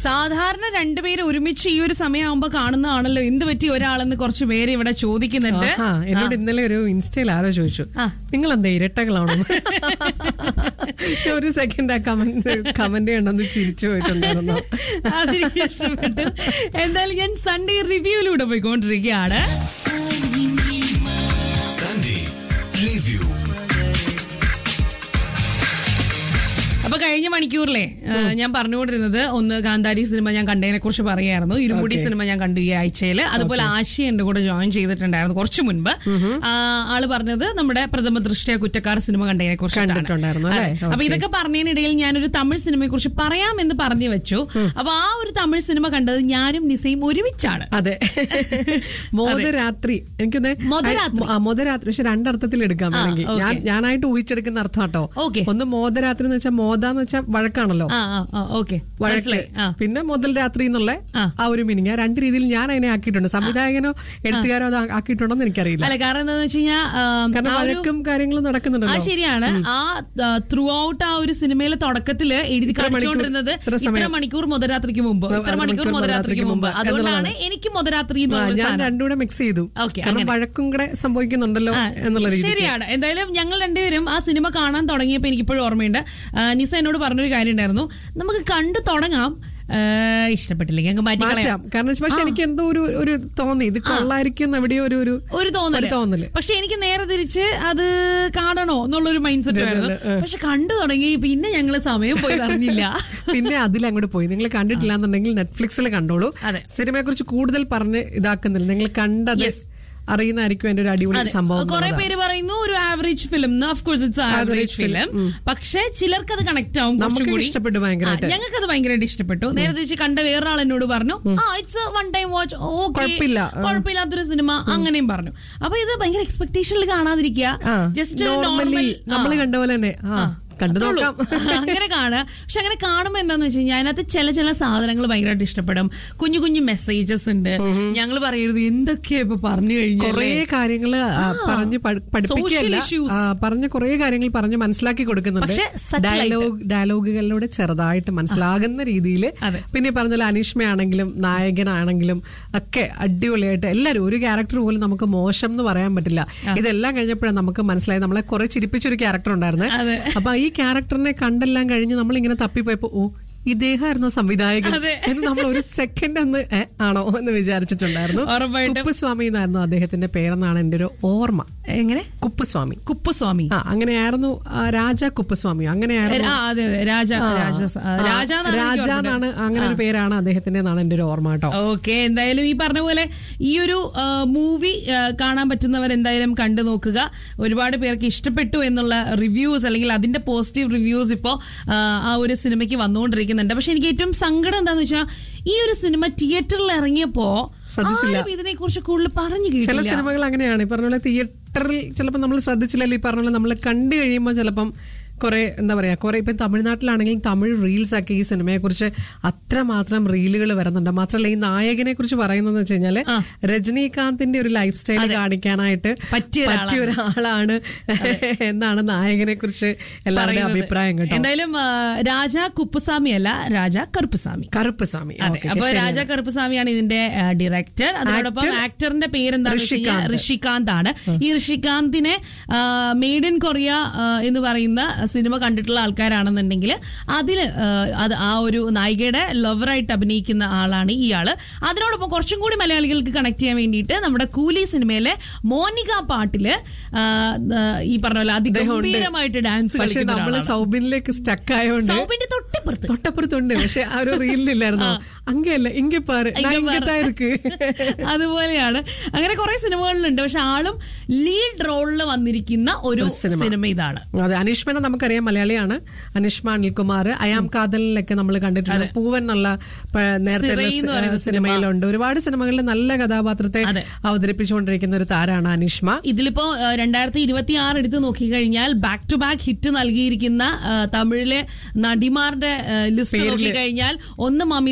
സാധാരണ രണ്ടുപേരും ഒരുമിച്ച് ഈ ഒരു സമയമാകുമ്പോ കാണുന്നതാണല്ലോ എന്ത് പറ്റി ഒരാളെന്ന് കുറച്ച് പേര് ഇവിടെ ചോദിക്കുന്നുണ്ട് ആഹാ, എന്നോട് ഇന്നലെ ഒരു ഇൻസ്റ്റയിൽ ആരോ ചോദിച്ചു ആ. നിങ്ങൾ എന്താ ഇരട്ടകളാണോ ഒരു സെക്കൻഡ് ആ കമന്റ് കമന്റ് കണ്ടെന്ന് ചിരിച്ചു പോയിട്ടുണ്ടായിരുന്നു അതെനിക്ക് ഇഷ്ടപ്പെട്ടു എന്തായാലും ഞാൻ സൺഡേ റിവ്യൂയിലൂടെ പോയിക്കൊണ്ടിരിക്കുകയാണ് Sunday Review. അപ്പൊ കഴിഞ്ഞ മണിക്കൂറിലെ ആ, ഞാൻ പറഞ്ഞുകൊണ്ടിരുന്നത് ഒന്ന് കാന്താരി സിനിമ ഞാൻ കണ്ടതിനെ കുറിച്ച് പറയായിരുന്നു ഇരുമുടി സിനിമ ഞാൻ കണ്ടു ഈ ആഴ്ചയിൽ അതുപോലെ ആശി എന്റെ കൂടെ ജോയിൻ ചെയ്തിട്ടുണ്ടായിരുന്നു കുറച്ചു മുൻപ് ആ, ആള് പറഞ്ഞത് നമ്മുടെ പ്രഥമ ദൃഷ്ടിയ കുറ്റക്കാർ സിനിമ കണ്ടതിനെ കണ്ടിട്ടുണ്ടായിരുന്നു അല്ലേ? അപ്പൊ Okay. ഇതൊക്കെ പറഞ്ഞതിനിടയിൽ ഞാനൊരു തമിഴ് സിനിമയെ കുറിച്ച് പറയാമെന്ന് പറഞ്ഞു വെച്ചു അപ്പൊ ആ ഒരു തമിഴ് സിനിമ കണ്ടത് ഞാനും നിസയും ഒരുമിച്ചാണ് അതെ മോദരാത്രി എനിക്കൊന്ന് മോദരാത്രി. ആ, മോദരാത്രി പക്ഷെ രണ്ടർത്ഥത്തിൽ എടുക്കാം ആ, വേണമെങ്കിൽ okay. ഞാൻ ഞാനായിട്ട് ഊഹിച്ചെടുക്കുന്ന അർത്ഥം കേട്ടോ Okay. ഒന്ന് മോദരാത്രി എന്ന് വെച്ചാൽ മോദ എന്ന് വെച്ചാൽ വഴക്കാണല്ലോ ആ ആ ഓക്കെ വഴക്ക് മനസ്സിലായി ആ പിന്നെ മുതൽ രാത്രി എന്നുള്ള ആ. ആ ഒരു മീനിങ് ആ രണ്ട് രീതിയിൽ ഞാൻ അതിനെ ആക്കിയിട്ടുണ്ട് സംവിധായകനോ എഴുത്തുകാരോ അത് ആക്കിയിട്ടുണ്ടോ എന്ന് എനിക്കറിയില്ല അല്ല കാരണം എന്താന്ന് വെച്ച് കഴിഞ്ഞാൽ കാരണം വഴക്കും കാര്യങ്ങളും ആ നടക്കുന്നുണ്ടല്ലോ ശരിയാണ് ആ ത്രൂ ഔട്ട് ആ ഒരു സിനിമയിലെ തുടക്കത്തില് എഴുതി ഇത്ര മണിക്കൂർ, കാണിച്ചുകൊണ്ടിരുന്നത് ഇത്ര ഇത്ര സമയം. മണിക്കൂർ മുതരാത്രിക്ക് മുമ്പ് ഇത്ര അര മണിക്കൂർ മണിക്കൂർ മുതരാത്രിക്ക് മുമ്പ് മുതരാത്രിക്ക് അതുകൊണ്ടാണ് എന്നുള്ളതാണ്. എനിക്ക് മുതരാത്രി ആ, എന്നുള്ള ഞാൻ സാധനം. രണ്ടും കൂടെ മിക്സ് ചെയ്തു Okay, കാരണം അങ്ങനെ. വഴക്കും കൂടെ സംഭവിക്കുന്നുണ്ടല്ലോ ആ, എന്നുള്ള രീതി ശരിയാണ് എന്തായാലും ഞങ്ങൾ രണ്ടുപേരും ആ സിനിമ കാണാൻ തുടങ്ങിയപ്പോ എനിക്ക് ഇപ്പോഴും ഓർമ്മയുണ്ട് ആ, നിസ എന്നോട് പറഞ്ഞൊരു കാര്യം ഉണ്ടായിരുന്നു നമുക്ക് കണ്ടു തുടങ്ങാം ആ, ഇഷ്ടപ്പെട്ടില്ലെങ്കിൽ അങ്ങ് മാറ്റിക്കളയാം മാറ്റാം കാരണം വെച്ചാ- പക്ഷെ എനിക്ക് എന്തോ ഒരു ഒരു തോന്നി ഇത് കൊള്ളായിരിക്കും എന്ന് എവിടെയോ ഒരു ഒരു ഒരു തോന്നല് ഒരു തോന്നല്. പക്ഷെ എനിക്ക് നേരെ തിരിച്ച് അത് കാണണോ എന്നുള്ളൊരു മൈൻഡ് സെറ്റ് ആയിരുന്നു പക്ഷെ കണ്ടു തുടങ്ങി പിന്നെ ഞങ്ങള് സമയം പോയി അറിഞ്ഞില്ല പിന്നെ അതിലങ്ങോട്ട് പോയി നിങ്ങൾ കണ്ടിട്ടില്ല എന്നുണ്ടെങ്കിൽ നെറ്റ്ഫ്ലിക്സിൽ കണ്ടോളൂ അതെ. സിനിമയെ കുറിച്ച് കൂടുതൽ പറഞ്ഞ് ഇതാക്കുന്നില്ല നിങ്ങൾ കണ്ടത് അറിയുന്നതായിരിക്കും എന്റെ ഒരു അടിപൊളി സംഭവം കുറെ എന്നുള്ളതാണ്. പേര് പറയുന്നു ഒരു average film of it's average film പക്ഷെ ചിലർക്ക് അത് കണക്ട് ആവും കുറച്ചും നമുക്ക് കൂടി ഇഷ്ടപ്പെട്ടു ഭയങ്കരമായിട്ട്. ഞങ്ങൾക്ക് അത് ഭയങ്കരമായിട്ട് ഇഷ്ടപ്പെട്ടു നേരെ തിരിച്ച് കണ്ട വേറൊരാൾ എന്നോട് പറഞ്ഞു ആ it's one time watch okay കുഴപ്പമില്ല. ആ. കുഴപ്പമില്ലാത്തൊരു സിനിമ അങ്ങനെയും പറഞ്ഞു അപ്പൊ ഇത് ഭയങ്കര എക്സ്പെക്ടേഷനിൽ കാണാതിരിക്കുക ആ, ജസ്റ്റ് ഒരു normally നോർമൽ നമ്മൾ കണ്ട പോലെ തന്നെ ആ കണ്ടു അത്രേ ഉള്ളൂ. നോക്കാം അങ്ങനെ കാണുക പക്ഷെ അങ്ങനെ കാണുമ്പോ എന്താന്ന് വെച്ച് കഴിഞ്ഞാൽ അതിനകത്ത് ചില ചില സാധനങ്ങൾ ഭയങ്കരമായിട്ട് ഇഷ്ടപ്പെടും കുഞ്ഞു കുഞ്ഞു മെസ്സേജസ് ഉണ്ട് ഞങ്ങൾ പറയരുത് എന്തൊക്കെയാ ഇപ്പൊ പറഞ്ഞു കുറേ കഴിഞ്ഞാൽ കാര്യങ്ങള് ആ, പറഞ്ഞ് പഠി- പഠിപ്പിക്കുകയല്ല Social issues. ആ, പറഞ്ഞ കുറേ കാര്യങ്ങൾ പറഞ്ഞ് മനസ്സിലാക്കി കൊടുക്കുന്നുണ്ട് പക്ഷേ subtle ആയിട്ട്. ഡയലോഗ് ഡയലോഗുകളിലൂടെ ചെറുതായിട്ട് മനസ്സിലാകുന്ന രീതിയിൽ അതെ. പിന്നെ ഈ പറഞ്ഞ പോലെ അനീഷ്മയാണെങ്കിലും നായകനാണെങ്കിലും ഒക്കെ അടിപൊളിയായിട്ട് എല്ലാവരും ഒരു ക്യാരക്ടർ പോലും നമുക്ക് മോശം എന്ന് പറയാൻ പറ്റില്ല ഇതെല്ലാം കഴിഞ്ഞപ്പോഴാണ് നമുക്ക് മനസ്സിലായത് നമ്മളെ കുറെ ചിരിപ്പിച്ചൊരു ക്യാരക്ടർ ഉണ്ടായിരുന്നു അതെ. അപ്പൊ ഈ ക്യാരക്ടറിനെ കണ്ടെല്ലാം കഴിഞ്ഞ് നമ്മൾ ഇങ്ങനെ തപ്പിപ്പോയപ്പോ ഓ ഇദ്ദേഹമായിരുന്നു സംവിധായകൻ അതെ. എന്ന് നമ്മൾ ഒരു സെക്കൻഡ് ഒന്ന് ഏ, ആണോ എന്ന് വിചാരിച്ചിട്ടുണ്ടായിരുന്നു ഉറപ്പായിട്ടും. കുപ്പുസ്വാമി എന്നായിരുന്നു അദ്ദേഹത്തിന്റെ പേരെന്നാണ് എന്റെ ഒരു ഓർമ്മ എങ്ങനെ കുപ്പുസ്വാമി കുപ്പുസ്വാമി ആ അങ്ങനെയായിരുന്നു ആ, രാജ കുപ്പുസ്വാമി അങ്ങനെയായിരുന്നു ആ അതെ അതെ രാജ രാജ ആ, രാജ രാജ എന്നാണ് അങ്ങനെ ഒരു പേരാണ് അദ്ദേഹത്തിന്റെ എന്നാണ് എന്റെ ഒരു ഓർമ്മ കേട്ടോ ഓക്കെ എന്തായാലും ഈ പറഞ്ഞ പോലെ ഈ ഒരു മൂവി കാണാൻ പറ്റുന്നവർ എന്തായാലും കണ്ടു നോക്കുക ഒരുപാട് പേർക്ക് ഇഷ്ടപ്പെട്ടു എന്നുള്ള റിവ്യൂസ് അല്ലെങ്കിൽ അതിന്റെ പോസിറ്റീവ് റിവ്യൂസ് ഇപ്പോ ആ, ആ ഒരു സിനിമയ്ക്ക് വന്നുകൊണ്ടിരിക്കുന്നുണ്ട് പക്ഷെ എനിക്ക് ഏറ്റവും സങ്കടം എന്താന്ന് വെച്ചാൽ ഈ ഒരു സിനിമ തിയേറ്ററിൽ ഇറങ്ങിയപ്പോ ശ്രദ്ധിച്ചില്ല. ആരും ഇതിനെ കുറിച്ച് കൂടുതൽ പറഞ്ഞു ചില കേട്ടില്ല സിനിമകൾ അങ്ങനെയാണ് ഈ പറഞ്ഞ പോലെ തിയേറ്ററിൽ ചിലപ്പോൾ നമ്മൾ ശ്രദ്ധിച്ചില്ലല്ലോ ഈ പറഞ്ഞ പോലെ നമ്മൾ കണ്ടു കഴിയുമ്പോൾ ചിലപ്പം കുറെ എന്താ പറയാ കുറെ ഇപ്പം തമിഴ്നാട്ടിലാണെങ്കിൽ തമിഴ് റീൽസ് ഒക്കെ ഈ സിനിമയെ കുറിച്ച് അത്രമാത്രം റീലുകൾ വരുന്നുണ്ട് മാത്രമല്ല ഈ നായകനെ കുറിച്ച് പറയുന്നത് വെച്ച് കഴിഞ്ഞാല് രജനീകാന്തിന്റെ ഒരു ലൈഫ് സ്റ്റൈൽ കാണിക്കാനായിട്ട് പറ്റിയ ഒരാളാണ്. പറ്റിയ ഒരാളാണ് എന്നാണ് നായകനെ കുറിച്ച് എല്ലാവരുടെയും പറയുന്നത്. അഭിപ്രായം കേട്ടോ എന്തായാലും ആ, രാജ കുപ്പുസ്വാമി അല്ല രാജ കറുപ്പുസ്വാമി കറുപ്പ് സ്വാമി അതെ ഓക്കേ, അപ്പൊ ശരിയാണ്. രാജ കറുപ്പസ്വാമിയാണ് ഇതിന്റെ ഡയറക്ടർ അതോടൊപ്പം Actor ആക്ടറിന്റെ പേരെന്താണെന്ന് വെച്ച് കഴിഞ്ഞാൽ ഋഷികാന്ത്. ഋഷികാന്ത് ആണ് ഈ ഋഷികാന്തിനെ മെയ്ഡ് ഇൻ കൊറിയ ആ, എന്ന് പറയുന്ന സിനിമ കണ്ടിട്ടുള്ള ആൾക്കാരാണെന്നുണ്ടെങ്കിൽ അതില് ആ, അത് ആ ഒരു നായികയുടെ ലവറായിട്ട് അഭിനയിക്കുന്ന ആളാണ് ഇയാള് അതിനോടൊപ്പം കുറച്ചും കൂടി മലയാളികൾക്ക് കണക്ട് ചെയ്യാൻ വേണ്ടിയിട്ട് നമ്മുടെ കൂലി സിനിമയിലെ മോനിക പാട്ടില് ആ, ആ, ഈ പറഞ്ഞ പോലെ അതിഗംഭീരമായിട്ട് ഡാൻസ് പക്ഷെ കളിക്കുന്ന നമ്മള് ഒരാളാണ്. സൗബിനിലേക്ക് സ്റ്റക്ക് ആയതുകൊണ്ട് സൗബിന്റെ തൊട്ടിപ്പുറത്ത് തൊട്ടപ്പുറത്തുണ്ട് പക്ഷെ ആ ഒരു റീലില്ലായിരുന്നോ അങ്ങയല്ല ഇങ്ങ പാറ് ഇങ്ങ പാറ്. ഇങ്ങത്തായിരിക്ക് അതുപോലെയാണ് അങ്ങനെ കുറെ സിനിമകളിലുണ്ട് പക്ഷെ ആളും ലീഡ് റോളിൽ വന്നിരിക്കുന്ന ഒരു സിനിമ. സിനിമ ഇതാണ് അതെ അനിഷ്മനെ നമുക്കറിയാം മലയാളിയാണ് അനിഷ്മ അനിൽകുമാർ അയാം കാതലിലൊക്കെ നമ്മൾ കണ്ടിട്ടുണ്ട് പൂവൻ എന്നുള്ള പ- നേരത്തെ ഉള്ള സിറൈ എന്ന് സി- പറയുന്ന സിനിമ. സിനിമയിലുണ്ട് ഒരുപാട് സിനിമകളിൽ നല്ല കഥാപാത്രത്തെ അതെ. അവതരിപ്പിച്ചുകൊണ്ടിരിക്കുന്ന ഒരു താരാണ് അനിഷ്മ ഇതിലിപ്പോ രണ്ടായിരത്തി ഇരുപത്തി ആറ് എടുത്ത് നോക്കിക്കഴിഞ്ഞാൽ ബാക്ക് ടു ബാക്ക് ഹിറ്റ് നൽകിയിരിക്കുന്ന ആ, തമിഴിലെ നടിമാരുടെ ലിസ്റ്റ് നോക്കിക്കഴിഞ്ഞാൽ ഒന്ന് മമിതയാണെങ്കിൽ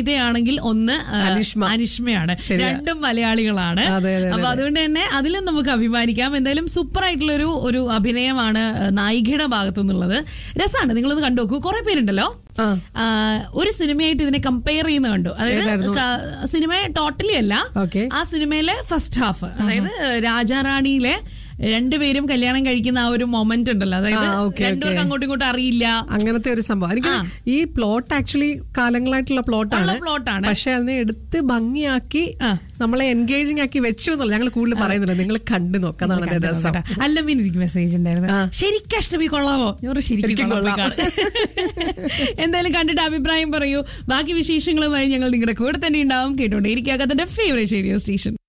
ആണെങ്കിൽ ഒന്ന് ആ, അനിഷ്മ. അനിഷ്മയാണ് ശരിയാ. രണ്ടും മലയാളികളാണ് അതെ, അതെ, അപ്പൊ അതുകൊണ്ട് തന്നെ അതിലും നമുക്ക് അഭിമാനിക്കാം എന്തായാലും സൂപ്പർ ആയിട്ടുള്ള ഒരു ഒരു അഭിനയമാണ് ആ, നായികയുടെ ഭാഗത്തു നിന്നുള്ളത് രസമാണ് നിങ്ങളത് കണ്ടു നോക്കൂ കുറെ പേരുണ്ടല്ലോ ആ. ആ, ഒരു സിനിമയായിട്ട് ഇതിനെ കമ്പയർ ചെയ്യുന്ന കണ്ടു അതായത് ക- സിനിമ ടോട്ടലി അല്ല Okay. ആ സിനിമയിലെ ഫസ്റ്റ് ഹാഫ് അതായത് രാജാറാണിയിലെ രണ്ടുപേരും കല്യാണം കഴിക്കുന്ന ആ ഒരു മൊമെന്റ് ഉണ്ടല്ലോ അതായത് ആ, okay, രണ്ടുപേർക്ക് okay. അങ്ങോട്ടും ഇങ്ങോട്ടും അറിയില്ല അങ്ങനത്തെ ഒരു സംഭവം എനിക്ക് ഈ പ്ലോട്ട് ആക്ച്വലി കാലങ്ങളായിട്ടുള്ള പ്ലോട്ടാണ് ഉള്ള plot ആണ്. പക്ഷെ അതിനെ എടുത്ത് ഭംഗിയാക്കി ആ. നമ്മളെ എൻഗേജിങ് ആക്കി വെച്ചു എന്നല്ല ഞങ്ങൾ കൂടുതൽ പറയുന്നില്ല നിങ്ങൾ കണ്ടു നോക്കാം അതാണ് അതിന്റെ രസം അല്ലമീൻ എനിക്ക് മെസ്സേജ് ഉണ്ടായിരുന്നു ശരിക്കും അഷ്ടമി കൊള്ളാമോ ഞാൻ പറഞ്ഞു, ശരിക്കും ശരിക്കും കൊള്ളാം. എന്തായാലും കണ്ടിട്ട് അഭിപ്രായം പറയൂ ബാക്കി വിശേഷങ്ങളുമായി ഞങ്ങൾ നിങ്ങളുടെ കൂടെ തന്നെ ഉണ്ടാവും കേട്ടോണ്ടേ ഇരിക്കാത്ത ഫേവറേറ്റ് റേഡിയോ സ്റ്റേഷൻ